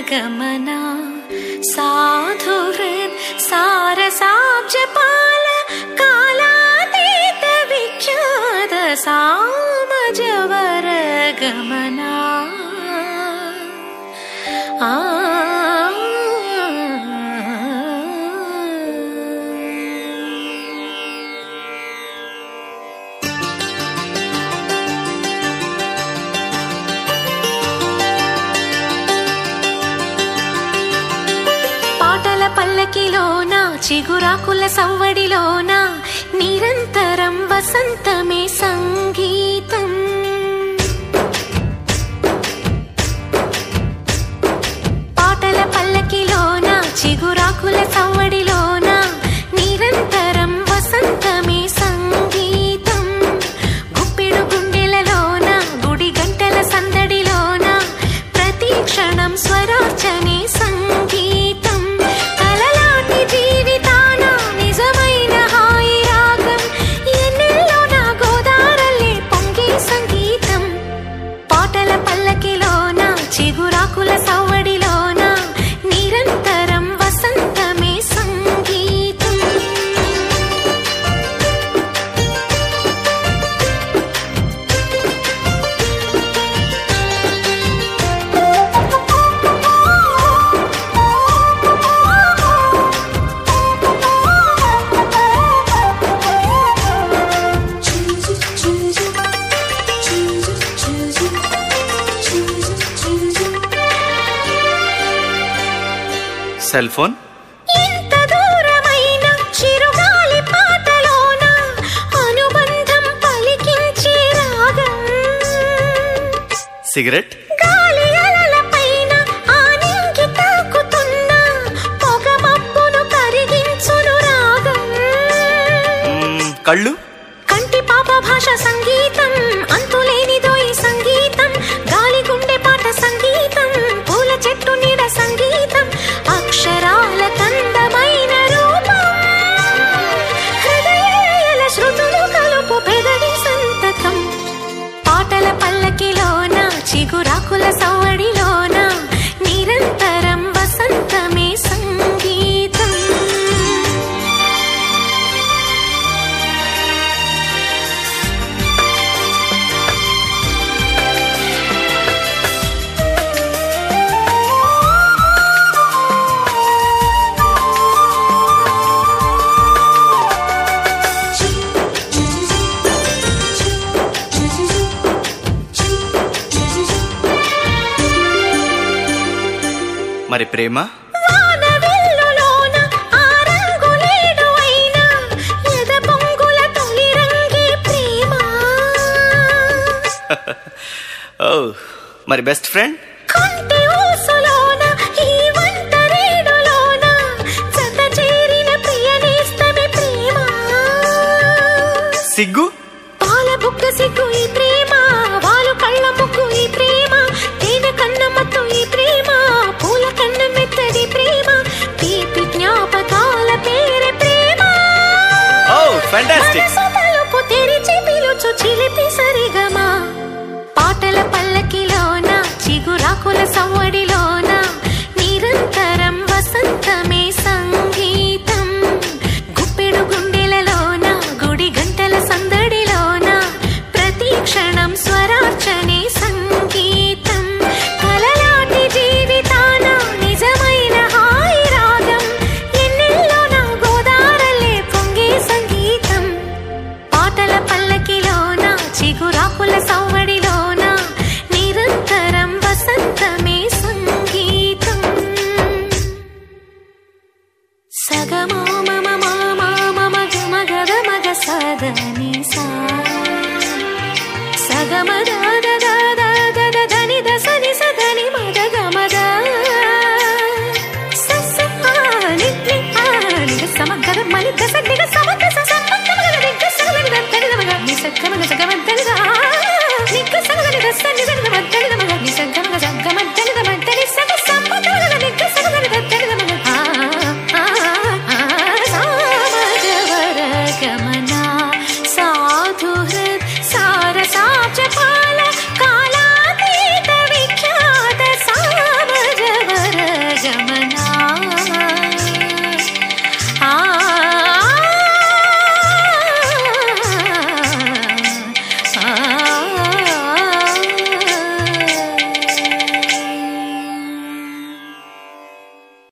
गमना साधुहृत् सारसाब्जपाल कालातीत विख्यात सामजवर गमना आ పాటల పల్లకిలోన చిగురాకుల సవ్వడిలోన నిరంతరం వసంతమే సంగీతం పాటల పల్లకిలోన చిగురాకుల సవ్వడిలోన నిరంతరం వసంతమే సంగీతం గుప్పెడు గుండెలలోన గుడి గంటల సందడిలోన ప్రతి క్షణం స్వరార్చనే సంగీతం కలలాంటి జీవితాన నిజమైన హాయి రాగం ఎన్నెల్లో నా గోదారల్లే పొంగే సంగీతం పాటల పల్లకిలోన చిగురాకుల సవ్వడిలోన నిరంతరం వసంతమే సంగీతం సెల్ ఫోన్ ఎంత దూరమైన చిరుగాలి పాటలోన అనుబంధం పలికించే రాగం సిగరెట్ గాలి అలలపైన ఆనింగి తాకుతున్న పొగ మబ్బును కరిగించును రాగం మ్మ్, కళ్ళు కంటి పాప భాష సంగీతం అంతులేనిదో ఈ సంగీతం గాలి గుండె పాట సంగీతం పూల చెట్టు నీడ సంగీతం అక్షరాల కందమైన రూపం హృదయాల శృతులు కలుపు పెదవి సంతకం పాటల పల్లకిలోన చిగురాకుల సవ్వడిలోన నిరంతరం వసంతమే సంగీతం మరి ప్రేమ వానవిల్లులోన ఆ రంగులేడు అయినా ఎద పొంగుల తొలి రంగే ప్రేమ ఓ మరి బెస్ట్ ఫ్రెండ్ కొంటె ఊసులోన ఈ వంటరేడులోన జత చేరిన ప్రియనేస్తమే ప్రేమ సిగ్గు పాల బుక్క సిగ్గు ఈ ప్రేమ వాలు కళ్ళ ముక్కు ఈ ప్రేమ తేనె కన్నమ్మతో ఈ ప్రేమ పూల కన్న మెత్తడి ప్రేమ తీపి జ్ఞాపకాల పేరే ప్రేమ ఓ ఫ్యాంటాస్టిక్ మనసు తలుపు తెరిచి పిలుచు చిలిపి సరిగమా పాటల పల్లకిలోన చిగురాకుల సవ్వడిలోన నిరంతరం వసంతమే సంగీతం గుప్పెడు గుండెలలోన గుడి గంటల సందడిలోన ప్రతి క్షణం స్వరార్చనే సంగీతం కలలాంటి జీవితాన నిజమైన హాయి రాగం ఎన్నెల్లో నా గోదారల్లే పొంగే సంగీతం పాటల పల్లకిలోన చిగురాకుల సవ్వడిలోన నిరంతరం వసంతమే సంగీతం సగమా